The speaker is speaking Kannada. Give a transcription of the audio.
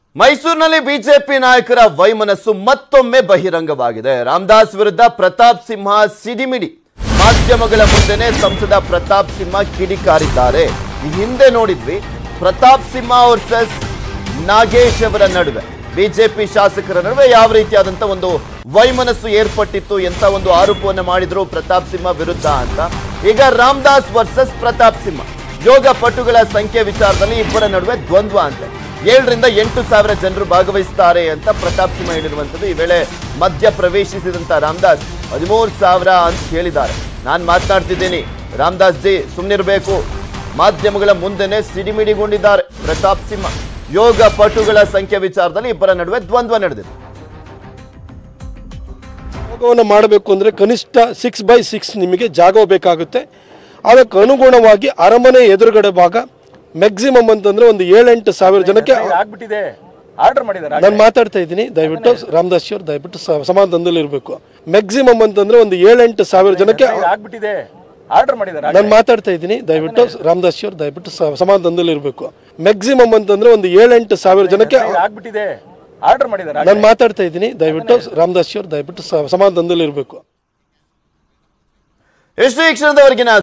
ಮೈಸೂರಿನಲ್ಲಿ ಬಿಜೆಪಿ ನಾಯಕರ ವೈಮನಸ್ಸು ಮತ್ತೊಮ್ಮೆ ಬಹಿರಂಗವಾಗಿದೆ ರಾಮದಾಸ್ ವಿರುದ್ಧ ಪ್ರತಾಪ್ ಸಿಂಹ ಸಿಡಿಮಿಡಿ ಮಾಧ್ಯಮಗಳ ಮುಂದೆನೆ ಸಂಸದ ಪ್ರತಾಪ್ ಸಿಂಹ ಕಿಡಿಕಾರಿದ್ದಾರೆ ಈ ಹಿಂದೆ ನೋಡಿದ್ವಿ ಪ್ರತಾಪ್ ಸಿಂಹ ವರ್ಸಸ್ ನಾಗೇಶ್ ಅವರ ನಡುವೆ ಬಿಜೆಪಿ ಶಾಸಕರ ನಡುವೆ ಯಾವ ರೀತಿಯಾದಂತ ಒಂದು ವೈಮನಸ್ಸು ಏರ್ಪಟ್ಟಿತ್ತು ಎಂತ ಒಂದು ಆರೋಪವನ್ನು ಮಾಡಿದ್ರು ಪ್ರತಾಪ್ ಸಿಂಹ ವಿರುದ್ಧ ಅಂತ ಈಗ ರಾಮದಾಸ್ ವರ್ಸಸ್ ಪ್ರತಾಪ್ ಸಿಂಹ ಯೋಗ ಪಟುಗಳ ಸಂಖ್ಯೆ ವಿಚಾರದಲ್ಲಿ ಇಬ್ಬರ ನಡುವೆ ದ್ವಂದ್ವ ಅಂತೆ ಏಳರಿಂದ ಎಂಟು ಸಾವಿರ ಜನರು ಭಾಗವಹಿಸ್ತಾರೆ ಅಂತ ಪ್ರತಾಪ್ ಸಿಂಹ ಹೇಳಿರುವಂಥದ್ದು ಈ ವೇಳೆ ಮಧ್ಯ ಪ್ರವೇಶಿಸಿದಂತ ರಾಮದಾಸ್ ಹದಿಮೂರು ಸಾವಿರ ಅಂತ ಹೇಳಿದ್ದಾರೆ ನಾನು ಮಾತನಾಡ್ತಿದ್ದೀನಿ ರಾಮದಾಸ್ ಜಿ ಸುಮ್ಮನಿರಬೇಕು ಮಾಧ್ಯಮಗಳ ಮುಂದೆನೆ ಸಿಡಿಮಿಡಿಗೊಂಡಿದ್ದಾರೆ ಪ್ರತಾಪ್ ಸಿಂಹ ಯೋಗ ಪಟುಗಳ ಸಂಖ್ಯೆ ವಿಚಾರದಲ್ಲಿ ಇಬ್ಬರ ನಡುವೆ ದ್ವಂದ್ವ ನಡೆದಿದೆ ಯೋಗವನ್ನು ಮಾಡಬೇಕು ಅಂದರೆ ಕನಿಷ್ಠ ಸಿಕ್ಸ್ ಬೈ ಸಿಕ್ಸ್ ನಿಮಗೆ ಜಾಗ ಬೇಕಾಗುತ್ತೆ ಅದಕ್ಕೆ ಅನುಗುಣವಾಗಿ ಅರಮನೆ ಎದುರುಗಡೆ ಭಾಗ ಮ್ಯಾಕ್ಸಿಮಮ್ ಅಂತಂದ್ರೆ ಒಂದು ಏಳೆಂಟು ಸಾವಿರ ಜನಕ್ಕೆ ಆಗ್ಬಿಟ್ಟಿದೆ ಆರ್ಡರ್ ಮಾಡಿದ್ದಾರೆ ನಾನು ಮಾತಾಡ್ತಾ ಇದ್ದೀನಿ ದಯವಿಟ್ಟು ರಾಮದಾಸ್ ಅವರು ದಯವಿಟ್ಟು ಸ- ಸಮಾಧಾನದಲ್ಲಿ ಇರಬೇಕು ಮ್ಯಾಕ್ಸಿಮಮ್ ಅಂತಂದ್ರೆ ಒಂದು ಏಳೆಂಟು ಸಾವಿರ ಜನಕ್ಕೆ ಆಗ್ಬಿಟ್ಟಿದೆ ಆರ್ಡರ್ ಮಾಡಿದ್ದಾರೆ ನಾನು ಮಾತಾಡ್ತಾ ಇದ್ದೀನಿ ದಯವಿಟ್ಟು ರಾಮದಾಸ್ ಅವರು ದಯವಿಟ್ಟು ಸ- ಸಮಾಧಾನದಲ್ಲಿ ಇರಬೇಕು ಮ್ಯಾಕ್ಸಿಮಮ್ ಅಂತಂದ್ರೆ ಒಂದು ಏಳೆಂಟು ಸಾವಿರ ಜನಕ್ಕೆ ಆಗ್ಬಿಟ್ಟಿದೆ ಆರ್ಡರ್ ಮಾಡಿದ್ದಾರೆ ನಾನು ಮಾತಾಡ್ತಾ ಇದ್ದೀನಿ ದಯವಿಟ್ಟು ರಾಮದಾಸ್ ಅವರು ದಯವಿಟ್ಟು ಸ- ಸಮಾಧಾನದಲ್ಲಿ ಇರಬೇಕು ಎಷ್ಟು ಈ ಕ್ಷಣದವರೆಗಿನ